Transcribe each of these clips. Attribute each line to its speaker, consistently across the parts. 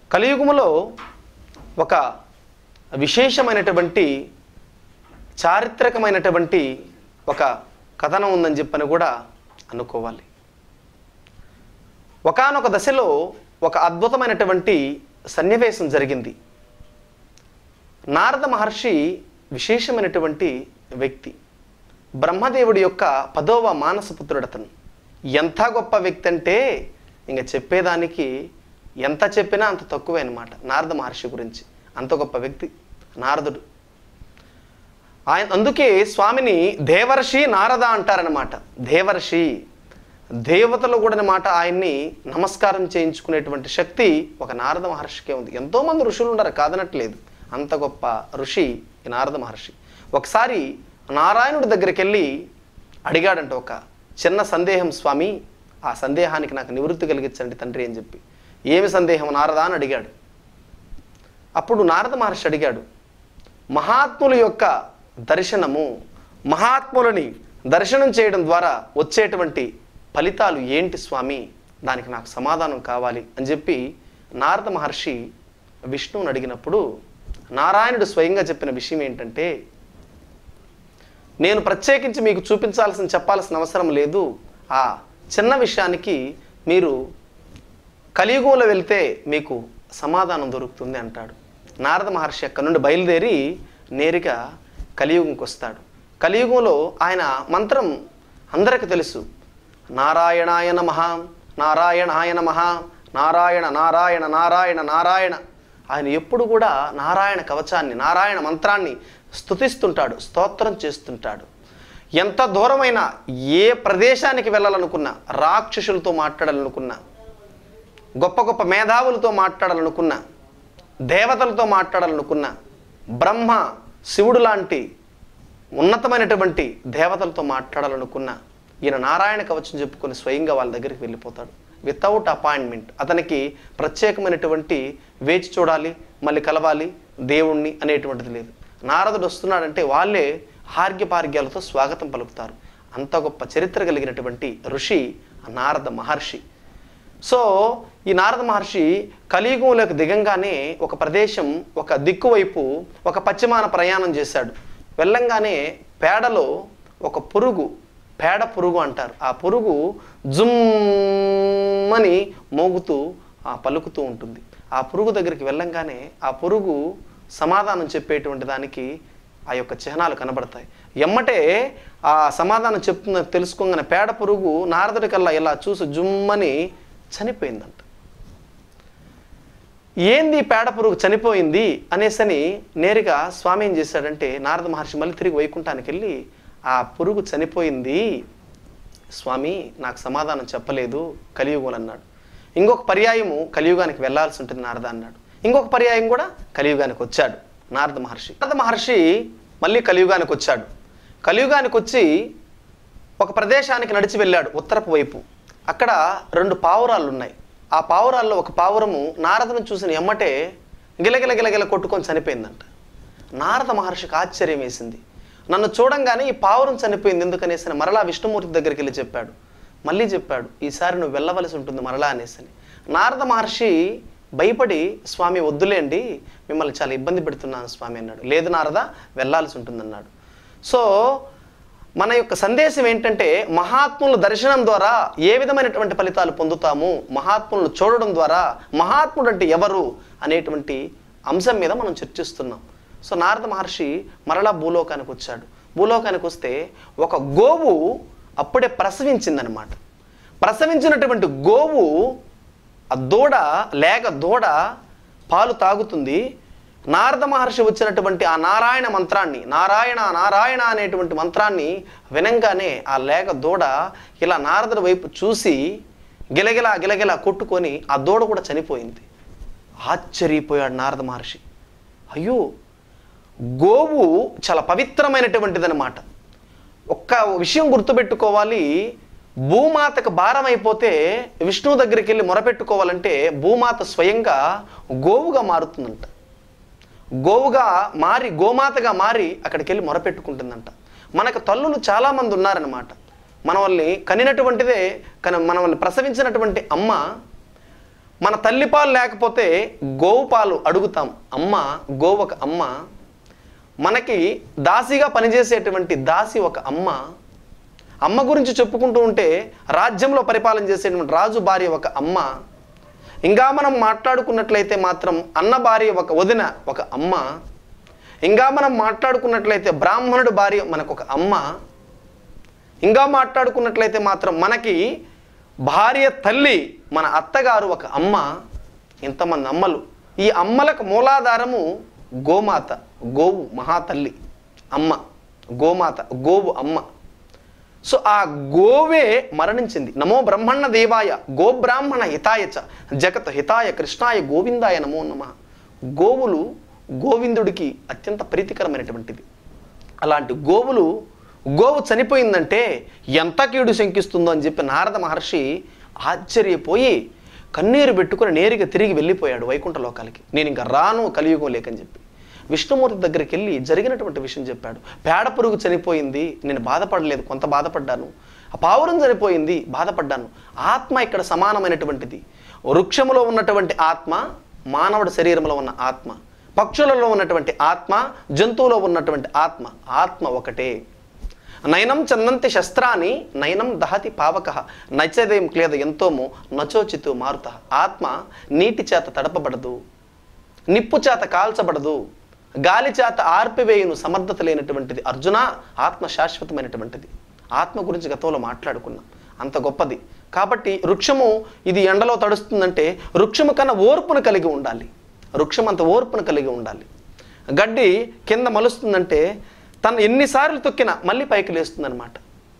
Speaker 1: కలియుగములో ఒక విశేషమైనటువంటి చారిత్రకమైనటువంటి ఒక కథనం ఉందని చెప్పని కూడా అనుకోవాలి ఒకానొక దశలో ఒక అద్భుతమైనటువంటి సన్నివేశం జరిగింది నారద మహర్షి విశేషమైనటువంటి వ్యక్తి బ్రహ్మదేవుడి యొక్క పదోవ మానసపుత్రుడతను ఎంత గొప్ప వ్యక్తి అంటే ఇంక చెప్పేదానికి ఎంత చెప్పినా అంత తక్కువే అనమాట నారద మహర్షి గురించి అంత గొప్ప వ్యక్తి నారదుడు ఆయన అందుకే స్వామిని దేవర్షి నారద అంటారనమాట దేవర్షి దేవతలు కూడా మాట ఆయన్ని నమస్కారం చేయించుకునేటువంటి శక్తి ఒక నారద మహర్షికే ఉంది ఎంతోమంది ఋషులు ఉండరు కాదనట్లేదు అంత గొప్ప ఋషి ఈ నారద మహర్షి ఒకసారి నారాయణుడి దగ్గరికి వెళ్ళి అడిగాడంట ఒక చిన్న సందేహం స్వామి ఆ సందేహానికి నాకు నివృత్తి కలిగించండి తండ్రి అని చెప్పి ఏమి సందేహం నారదా అని అడిగాడు అప్పుడు నారద మహర్షి అడిగాడు మహాత్ముల యొక్క దర్శనము మహాత్ములని దర్శనం చేయడం ద్వారా వచ్చేటువంటి ఫలితాలు ఏంటి స్వామి దానికి నాకు సమాధానం కావాలి అని చెప్పి నారద మహర్షి విష్ణువుని అడిగినప్పుడు నారాయణుడు స్వయంగా చెప్పిన విషయం ఏంటంటే నేను ప్రత్యేకించి మీకు చూపించాల్సిన చెప్పాల్సిన అవసరం లేదు ఆ చిన్న విషయానికి మీరు కలియుగంలో వెళ్తే మీకు సమాధానం దొరుకుతుంది అంటాడు నారద మహర్షి అక్కడి నుండి బయలుదేరి నేరుగా కలియుగంకి వస్తాడు కలియుగంలో ఆయన మంత్రం అందరికీ తెలుసు నారాయణాయ నమః నారాయణాయ నమః నారాయణ నారాయణ నారాయణ నారాయణ ఆయన ఎప్పుడు కూడా నారాయణ కవచాన్ని నారాయణ మంత్రాన్ని స్తుతిస్తుంటాడు స్తోత్రం చేస్తుంటాడు ఎంత దూరమైనా ఏ ప్రదేశానికి వెళ్ళాలనుకున్నా రాక్షసులతో మాట్లాడాలనుకున్నా గొప్ప గొప్ప మేధావులతో మాట్లాడాలనుకున్నా దేవతలతో మాట్లాడాలనుకున్నా బ్రహ్మ శివుడు లాంటి ఉన్నతమైనటువంటి దేవతలతో మాట్లాడాలనుకున్నా ఈయన నారాయణ కవచం చెప్పుకొని స్వయంగా వాళ్ళ దగ్గరికి వెళ్ళిపోతాడు వితౌట్ అపాయింట్మెంట్ అతనికి ప్రత్యేకమైనటువంటి వేచి చూడాలి మళ్ళీ కలవాలి దేవుణ్ణి అనేటువంటిది లేదు నారదుడు వస్తున్నాడంటే వాళ్ళే హార్గ్యపార్గ్యాలతో స్వాగతం పలుకుతారు అంత గొప్ప చరిత్ర కలిగినటువంటి ఋషి ఆ నారద మహర్షి సో ఈ నారద మహర్షి కలియుగంలోకి దిగంగానే ఒక ప్రదేశం ఒక దిక్కు వైపు ఒక పశ్చిమాన ప్రయాణం చేశాడు వెళ్ళంగానే పేడలో ఒక పురుగు పేడ పురుగు అంటారు ఆ పురుగు జుమ్మని మోగుతూ ఆ పలుకుతూ ఉంటుంది ఆ పురుగు దగ్గరికి వెళ్ళంగానే ఆ పురుగు సమాధానం చెప్పేటువంటి దానికి ఆ యొక్క చిహ్నాలు కనబడతాయి ఎమ్మటే ఆ సమాధానం చెప్తున్న తెలుసుకోగానే పేడ పురుగు నారదుడి కల్లా ఇలా చూసి జుమ్మని చనిపోయిందంట ఏంది ఈ పేడ పురుగు చనిపోయింది అనేసని నేరుగా స్వామి ఏం చేశాడంటే నారద మహర్షి మళ్ళీ తిరిగి వైకుంఠానికి వెళ్ళి ఆ పురుగు చనిపోయింది స్వామి నాకు సమాధానం చెప్పలేదు కలియుగం అన్నాడు ఇంకొక పర్యాయము కలియుగానికి వెళ్ళాల్సి ఉంటుంది నారద అన్నాడు ఇంకొక పర్యాయం కూడా కలియుగానికి వచ్చాడు నారద మహర్షి నారద మహర్షి మళ్ళీ కలియుగానికి వచ్చాడు కలియుగానికి వచ్చి ఒక ప్రదేశానికి నడిచి వెళ్ళాడు ఉత్తరపు వైపు అక్కడ రెండు పావురాళ్ళు ఉన్నాయి ఆ పావురాల్లో ఒక పావురము నారదను చూసిన ఎమ్మటే గిలగిల గిలగిల కొట్టుకొని చనిపోయిందంట నారద మహర్షికి ఆశ్చర్యం వేసింది నన్ను చూడంగానే ఈ పావురం చనిపోయింది ఎందుకనేసి మరలా విష్ణుమూర్తి దగ్గరికి వెళ్ళి చెప్పాడు మళ్ళీ చెప్పాడు ఈసారి నువ్వు వెళ్ళవలసి ఉంటుంది మరలా అనేసని నారద మహర్షి భయపడి స్వామి వద్దులేండి మిమ్మల్ని చాలా ఇబ్బంది పెడుతున్నాను స్వామి అన్నాడు లేదు నారద వెళ్ళాల్సి ఉంటుందన్నాడు సో మన యొక్క సందేశం ఏంటంటే మహాత్ముల దర్శనం ద్వారా ఏ విధమైనటువంటి ఫలితాలు పొందుతాము మహాత్ములను చూడడం ద్వారా మహాత్ముడు అంటే ఎవరు అనేటువంటి అంశం మీద మనం చర్చిస్తున్నాం సో నారద మహర్షి మరలా భూలోకానికి వచ్చాడు భూలోకానికి వస్తే ఒక గోవు అప్పుడే ప్రసవించిందనమాట ప్రసవించినటువంటి గోవు ఆ దూడ లేక దూడ పాలు తాగుతుంది నారద మహర్షి వచ్చినటువంటి ఆ నారాయణ మంత్రాన్ని నారాయణ నారాయణ అనేటువంటి మంత్రాన్ని వినంగానే ఆ లేక దూడ ఇలా నారదుడి వైపు చూసి గిలగిలా గిలగిలా కొట్టుకొని ఆ దూడ కూడా చనిపోయింది ఆశ్చర్యపోయాడు నారద మహర్షి అయ్యో గోవు చాలా పవిత్రమైనటువంటిదన్నమాట ఒక్క విషయం గుర్తుపెట్టుకోవాలి భూమాతకు భారం అయిపోతే విష్ణువు దగ్గరికి వెళ్ళి మొరపెట్టుకోవాలంటే భూమాత స్వయంగా గోవుగా మారుతుందంట గోవుగా మారి గోమాతగా మారి అక్కడికి వెళ్ళి మొరపెట్టుకుంటుందంట మనకు తల్లులు చాలామంది ఉన్నారనమాట మన వాళ్ళని కనినటువంటిదే కానీ మనల్ని ప్రసవించినటువంటి అమ్మ మన తల్లిపాలు లేకపోతే గోవు పాలు అడుగుతాం అమ్మ గోవు ఒక అమ్మ మనకి దాసిగా పనిచేసేటువంటి దాసి ఒక అమ్మ అమ్మ గురించి చెప్పుకుంటూ ఉంటే రాజ్యంలో పరిపాలన చేసేటువంటి రాజు భార్య ఒక అమ్మ ఇంకా మనం మాట్లాడుకున్నట్లయితే మాత్రం అన్న భార్య ఒక వదిన ఒక అమ్మ ఇంకా మనం మాట్లాడుకున్నట్లయితే బ్రాహ్మణుడు భార్య మనకు ఒక అమ్మ ఇంకా మాట్లాడుకున్నట్లయితే మాత్రం మనకి భార్య తల్లి మన అత్తగారు ఒక అమ్మ ఇంతమంది అమ్మలు ఈ అమ్మలకు మూలాధారము గోమాత గోవు మహాతల్లి అమ్మ గోమాత గోవు అమ్మ సో ఆ గోవే మరణించింది నమో బ్రహ్మణ దేవాయ గోబ్రాహ్మణ హితాయ చ జగత్ హితాయ కృష్ణాయ గోవిందాయ నమో నమ గోవులు గోవిందుడికి అత్యంత ప్రీతికరమైనటువంటిది అలాంటి గోవులు గోవు చనిపోయిందంటే ఎంత కీడు శంకిస్తుందో అని చెప్పి నారద మహర్షి ఆశ్చర్యపోయి కన్నీరు పెట్టుకుని నేరుగా తిరిగి వెళ్ళిపోయాడు వైకుంఠ లోకాలకి నేను ఇంకా రాను కలియుగం లేకని చెప్పి విష్ణుమూర్తి దగ్గరికి వెళ్ళి జరిగినటువంటి విషయం చెప్పాడు పేడ పురుగు చనిపోయింది నేను బాధపడలేదు కొంత బాధపడ్డాను ఆ పావురం చనిపోయింది బాధపడ్డాను ఆత్మ ఇక్కడ సమానమైనటువంటిది వృక్షములో ఉన్నటువంటి ఆత్మ మానవుడి శరీరంలో ఉన్న ఆత్మ పక్షులలో ఉన్నటువంటి ఆత్మ జంతువులో ఉన్నటువంటి ఆత్మ ఆత్మ ఒకటే నయనం చందంతి శస్త్రాన్ని నయనం దహతి పావక నచ్చదేం క్లేద ఎంతోమో నచోచితు మారుత ఆత్మ నీటి చేత తడపబడదు నిప్పు చేత కాల్చబడదు గాలి చేత ఆర్పివేయును సమర్థత లేనటువంటిది అర్జున ఆత్మ శాశ్వతమైనటువంటిది ఆత్మ గురించి గతంలో మాట్లాడుకున్నాం అంత గొప్పది కాబట్టి వృక్షము ఇది ఎండలో తడుస్తుందంటే వృక్షము కన్నా ఓర్పును కలిగి ఉండాలి వృక్షం అంత ఓర్పును కలిగి ఉండాలి గడ్డి కింద మలుస్తుందంటే తను ఎన్నిసార్లు తొక్కినా మళ్ళీ పైకి లేస్తుందన్నమాట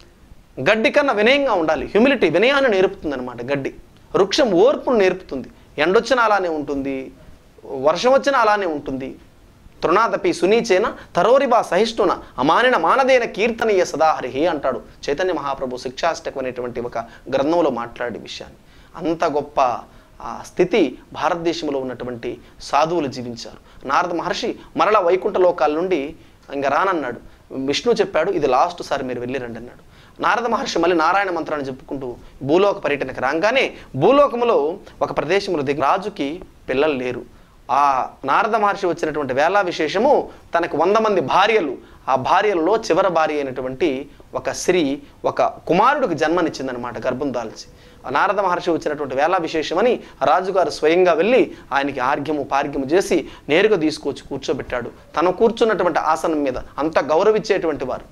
Speaker 1: గడ్డి కన్నా వినయంగా ఉండాలి హ్యూమిలిటీ వినయాన్ని నేర్పుతుంది గడ్డి వృక్షం ఓర్పును నేర్పుతుంది ఎండొచ్చినా అలానే ఉంటుంది వర్షం వచ్చినా అలానే ఉంటుంది తృణాదపి సునీచేన తరోరిబా సహిష్ణున అమానిన మానదేన కీర్తనీయ సదాహరిహి అంటాడు చైతన్య మహాప్రభు శిక్షాష్టకం అనేటువంటి ఒక గ్రంథంలో మాట్లాడే విషయాన్ని అంత గొప్ప ఆ స్థితి భారతదేశంలో ఉన్నటువంటి సాధువులు జీవించారు నారద మహర్షి మరల వైకుంఠ లోకాల నుండి ఇంకా రానన్నాడు విష్ణు చెప్పాడు ఇది లాస్ట్ సారి మీరు వెళ్ళిరండి అన్నాడు నారద మహర్షి మళ్ళీ నారాయణ మంత్రాన్ని చెప్పుకుంటూ భూలోక పర్యటనకు రాగానే భూలోకములో ఒక ప్రదేశంలో దిగి రాజుకి పిల్లలు లేరు ఆ నారద మహర్షి వచ్చినటువంటి వేళ విశేషము తనకు వంద మంది భార్యలు ఆ భార్యలలో చివరి భార్య అయినటువంటి ఒక స్త్రీ ఒక కుమారుడికి జన్మనిచ్చిందనమాట గర్భం దాల్చి ఆ నారద మహర్షి వచ్చినటువంటి వేళ విశేషమని రాజుగారు స్వయంగా వెళ్ళి ఆయనకి ఆర్ఘ్యము పార్ఘ్యము చేసి నేరుగా తీసుకొచ్చి కూర్చోబెట్టాడు తను కూర్చున్నటువంటి ఆసనం మీద అంత గౌరవించేటువంటి వారు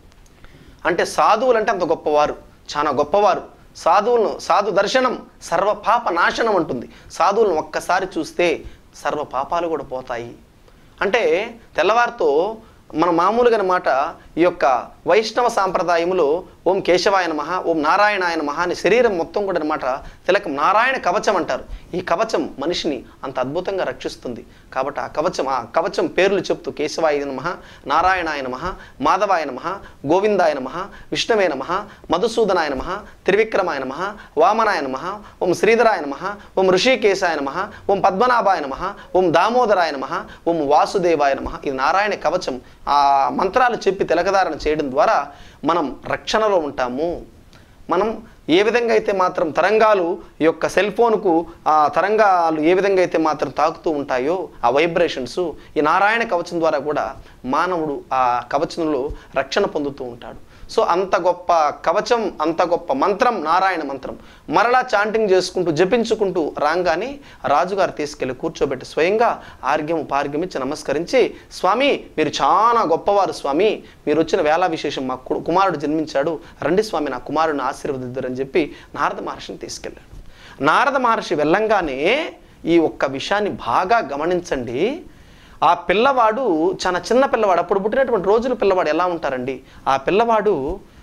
Speaker 1: అంటే సాధువులు అంటే అంత గొప్పవారు చాలా గొప్పవారు సాధువులను సాధు దర్శనం సర్వ పాప నాశనం అంటుంది సాధువులను ఒక్కసారి చూస్తే సర్వ పాపాలు కూడా పోతాయి అంటే తెల్లవారితో మన మామూలుగా మాట ఈ యొక్క వైష్ణవ సాంప్రదాయంలో ఓం కేశవాయ నమః ఓం నారాయణాయ నమః అని శరీరం మొత్తం కూడా అనమాట తిలకం నారాయణ కవచం అంటారు ఈ కవచం మనిషిని అంత అద్భుతంగా రక్షిస్తుంది కాబట్టి ఆ కవచం ఆ కవచం పేర్లు చెప్తూ కేశవాయ నమః నారాయణాయ నమః మాధవాయ నమః గోవిందాయ నమః విష్ణవే నమః మధుసూదనాయ నమః త్రివిక్రమాయ నమః వామనాయ నమః ఓం శ్రీధరాయ నమః ఓం ఋషికేశాయ నమః ఓం పద్మనాభాయ నమః ఓం దామోదరాయ నమః ఓం వాసుదేవాయ నమః ఇది నారాయణ కవచం ఆ మంత్రాలు చెప్పి తిలకధారణ చేయడం ద్వారా మనం రక్షణలో ఉంటాము మనం ఏ విధంగా అయితే మాత్రం తరంగాలు ఈ యొక్క సెల్ ఫోన్కు ఆ తరంగాలు ఏ విధంగా అయితే మాత్రం తాకుతూ ఉంటాయో ఆ వైబ్రేషన్స్ ఈ నారాయణ కవచం ద్వారా కూడా మానవుడు ఆ కవచంలో రక్షణ పొందుతూ ఉంటాడు సో అంత గొప్ప కవచం అంత గొప్ప మంత్రం నారాయణ మంత్రం మరలా చాంటింగ్ చేసుకుంటూ జపించుకుంటూ రాగానే రాజుగారు తీసుకెళ్లి కూర్చోబెట్టి స్వయంగా ఆర్గ్యం పార్గ్యం ఇచ్చి నమస్కరించి స్వామి మీరు చాలా గొప్పవారు స్వామి మీరు వచ్చిన వేళ విశేషం మా కు- కుమారుడు జన్మించాడు రండి స్వామి నా కుమారుడిని ఆశీర్వదిద్దరని చెప్పి నారద మహర్షిని తీసుకెళ్ళాడు నారద మహర్షి వెళ్ళంగానే ఈ ఒక్క విషయాన్ని బాగా గమనించండి ఆ పిల్లవాడు చాలా చిన్న పిల్లవాడు అప్పుడు పుట్టినటువంటి రోజుల పిల్లవాడు ఎలా ఉంటారండి ఆ పిల్లవాడు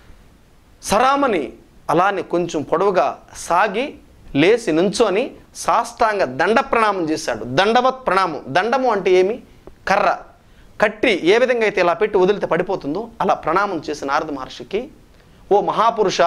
Speaker 1: సరామని అలానే కొంచెం పొడవుగా సాగి లేచి నుంచొని సాష్టాంగ దండ ప్రణామం చేశాడు దండవత్ ప్రణామం దండము అంటే ఏమి కర్ర కట్టి ఏ విధంగా అయితే ఇలా పెట్టి వదిలితే పడిపోతుందో అలా ప్రణామం చేసిన నారద మహర్షికి ఓ మహాపురుష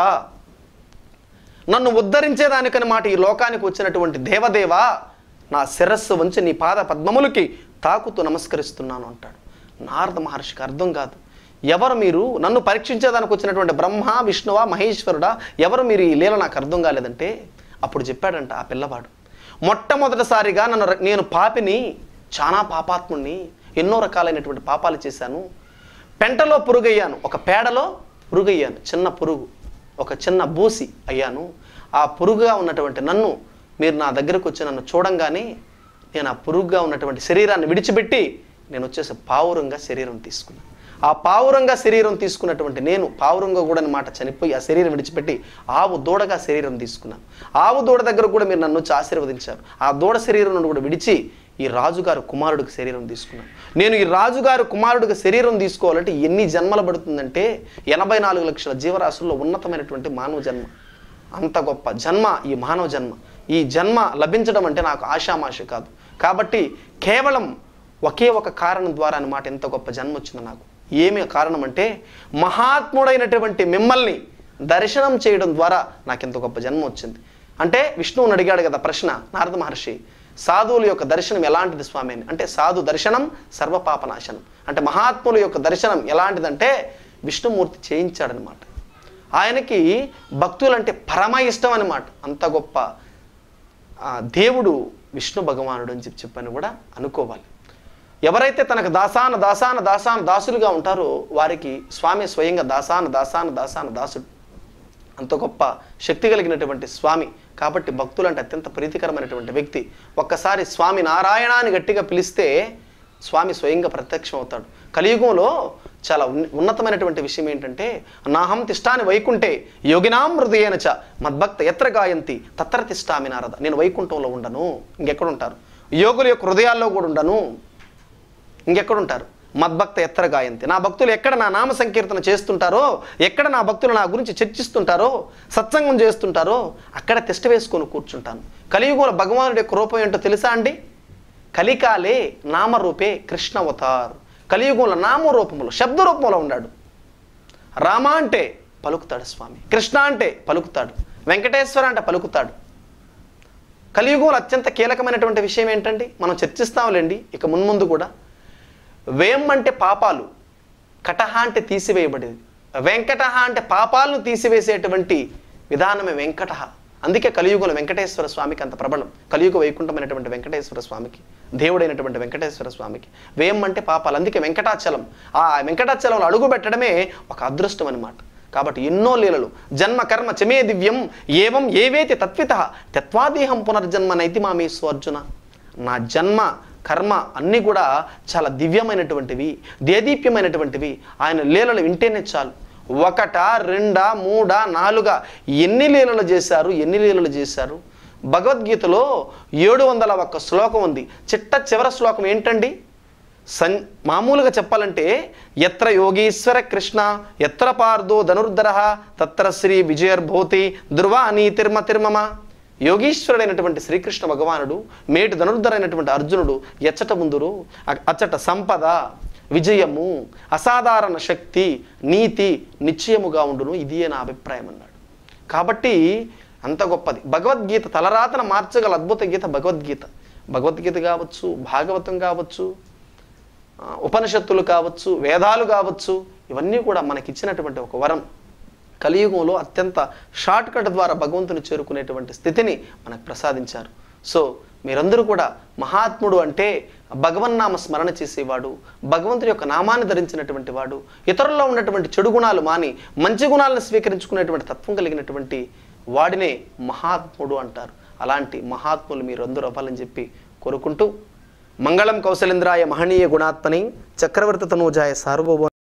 Speaker 1: నన్ను ఉద్ధరించేదానికని మాట ఈ లోకానికి వచ్చినటువంటి దేవదేవా నా శిరస్సు వంచి నీ పాద పద్మములకి తాకుతూ నమస్కరిస్తున్నాను అంటాడు నారద మహర్షికి అర్థం కాదు ఎవరు మీరు నన్ను పరీక్షించేదానికి వచ్చినటువంటి బ్రహ్మ విష్ణువా మహేశ్వరుడా ఎవరు మీరు ఈ లీల నాకు అర్థం కాలేదంటే అప్పుడు చెప్పాడంట ఆ పిల్లవాడు మొట్టమొదటిసారిగా నన్ను ర- నేను పాపిని చాలా పాపాత్ముణ్ణి ఎన్నో రకాలైనటువంటి పాపాలు చేశాను పెంటలో పురుగయ్యాను ఒక పేడలో పురుగయ్యాను చిన్న పురుగు ఒక చిన్న బూసి అయ్యాను ఆ పురుగుగా ఉన్నటువంటి నన్ను మీరు నా దగ్గరకు వచ్చి నన్ను చూడంగానే నేను ఆ పురుగుగా ఉన్నటువంటి శరీరాన్ని విడిచిపెట్టి నేను వచ్చేసి పావురంగా శరీరం తీసుకున్నాను ఆ పావురంగా శరీరం తీసుకున్నటువంటి నేను పావురంగా కూడా మాట చనిపోయి ఆ శరీరం విడిచిపెట్టి ఆవు దూడగా శరీరం తీసుకున్నాను ఆవు దూడ దగ్గర కూడా మీరు నన్ను వచ్చి ఆశీర్వదించారు ఆ దూడ శరీరం నుండి కూడా విడిచి ఈ రాజుగారు కుమారుడికి శరీరం తీసుకున్నాను నేను ఈ రాజుగారు కుమారుడికి శరీరం తీసుకోవాలంటే ఎన్ని జన్మలు పడుతుందంటే ఎనభై నాలుగు లక్షల జీవరాశుల్లో ఉన్నతమైనటువంటి మానవ జన్మ అంత గొప్ప జన్మ ఈ మానవ జన్మ ఈ జన్మ లభించడం అంటే నాకు ఆషామాష కాదు కాబట్టి కేవలం ఒకే ఒక కారణం ద్వారా అన్నమాట ఎంత గొప్ప జన్మ వచ్చింది నాకు ఏమి కారణం అంటే మహాత్ముడైనటువంటి మిమ్మల్ని దర్శనం చేయడం ద్వారా నాకు ఎంత గొప్ప జన్మ వచ్చింది అంటే విష్ణువుని అడిగాడు కదా ప్రశ్న నారద మహర్షి సాధువుల యొక్క దర్శనం ఎలాంటిది స్వామి అని అంటే సాధు దర్శనం సర్వపాపనాశనం అంటే మహాత్ముల యొక్క దర్శనం ఎలాంటిదంటే విష్ణుమూర్తి చేయించాడనమాట ఆయనకి భక్తులంటే పరమ ఇష్టం అనమాట అంత గొప్ప ఆ, దేవుడు విష్ణు భగవానుడు అని చెప్పి చెప్పని కూడా అనుకోవాలి ఎవరైతే తనకు దాసాన దాసాన దాసాన దాసులుగా ఉంటారో వారికి స్వామి స్వయంగా దాసాన దాసాన దాసాన దాసుడు అంత గొప్ప శక్తి కలిగినటువంటి స్వామి కాబట్టి భక్తులంటే అత్యంత ప్రీతికరమైనటువంటి వ్యక్తి ఒక్కసారి స్వామి నారాయణ అని గట్టిగా పిలిస్తే స్వామి స్వయంగా ప్రత్యక్షం అవుతాడు కలియుగంలో చాలా ఉన్- ఉన్నతమైనటువంటి విషయం ఏంటంటే నాహం తిష్టాని వైకుంటే యోగినాం హృదయేన చ మద్భక్త ఎత్ర గాయంతి తత్ర తిష్టామి నారద నేను వైకుంఠంలో ఉండను ఇంకెక్కడ ఉంటారు యోగుల యొక్క హృదయాల్లో కూడా ఉండను ఇంకెక్కడుంటారు మద్భక్త ఎత్తర గాయంతి నా భక్తులు ఎక్కడ నా నామ సంకీర్తన చేస్తుంటారో ఎక్కడ నా భక్తులు నా గురించి చర్చిస్తుంటారో సత్సంగం చేస్తుంటారో అక్కడ తిష్ట వేసుకొని కూర్చుంటాను కలియుగంలో భగవానుడి యొక్క రూపం ఏంటో తెలుసా అండి కలికాలే నామరూపే కృష్ణవతార్ కలియుగంలో నామరూపములో శబ్ద రూపంలో ఉన్నాడు రామ అంటే పలుకుతాడు స్వామి కృష్ణ అంటే పలుకుతాడు వెంకటేశ్వర అంటే పలుకుతాడు కలియుగంలో అత్యంత కీలకమైనటువంటి విషయం ఏంటండి మనం చర్చిస్తాంలేండి ఇక మున్ముందు కూడా వేం అంటే పాపాలు కటహ అంటే తీసివేయబడేది వెంకటహ అంటే పాపాలను తీసివేసేటువంటి విధానమే వెంకటహ అందుకే కలియుగంలో వెంకటేశ్వర స్వామికి అంత ప్రబలం కలియుగ వైకుంఠమైనటువంటి వెంకటేశ్వర స్వామికి దేవుడైనటువంటి వెంకటేశ్వర స్వామికి వేం అంటే పాపాలు అందుకే వెంకటాచలం ఆ వెంకటాచలంలో అడుగు పెట్టడమే ఒక అదృష్టం అనమాట కాబట్టి ఎన్నో లీలలు జన్మ కర్మ చమే దివ్యం ఏవం ఏవేతి తత్విత తత్వాదేహం పునర్జన్మ నైతిమామేశ్వ అర్జున నా జన్మ కర్మ అన్నీ కూడా చాలా దివ్యమైనటువంటివి దేదీప్యమైనటువంటివి ఆయన లీలలు వింటేనే చాలు ఒకట రెండా మూడా నాలుగా ఎన్ని లీలలు చేశారు ఎన్ని లీలలు చేశారు భగవద్గీతలో ఏడు వందల ఒక్క శ్లోకం ఉంది చిట్ట చివరి శ్లోకం ఏంటండి సన్ మామూలుగా చెప్పాలంటే ఎత్ర యోగీశ్వర కృష్ణ ఎత్ర పార్దో ధనుర్ధర తత్ర శ్రీ విజయర్భూతి ధ్రువ నీతిర్మ తిర్మమ యోగీశ్వరుడైనటువంటి శ్రీకృష్ణ భగవానుడు మేటి ధనుర్ధరైనటువంటి అర్జునుడు ఎచ్చట ముందురు అ- అచ్చట సంపద విజయము అసాధారణ శక్తి నీతి నిశ్చయముగా ఉండును ఇదియే నా అభిప్రాయం అన్నాడు కాబట్టి అంత గొప్పది భగవద్గీత తలరాతన మార్చగల అద్భుత గీత భగవద్గీత భగవద్గీత కావచ్చు భాగవతం కావచ్చు ఆ, ఉపనిషత్తులు కావచ్చు వేదాలు కావచ్చు ఇవన్నీ కూడా మనకిచ్చినటువంటి ఒక వరం కలియుగంలో అత్యంత షార్ట్ కట్ ద్వారా భగవంతుని చేరుకునేటువంటి స్థితిని మనకు ప్రసాదించారు సో మీరందరూ కూడా మహాత్ముడు అంటే భగవన్నామ స్మరణ చేసేవాడు భగవంతుడి యొక్క నామాన్ని ధరించినటువంటి వాడు ఇతరుల్లో ఉన్నటువంటి చెడు గుణాలు మాని మంచి గుణాలను స్వీకరించుకునేటువంటి తత్వం కలిగినటువంటి వాడినే మహాత్ముడు అంటారు అలాంటి మహాత్ములు మీరందరూ అవ్వాలని చెప్పి కోరుకుంటూ మంగళం కౌశలేంద్రాయ మహనీయ గుణాత్మని చక్రవర్తి తనూజాయ సార్వభౌమ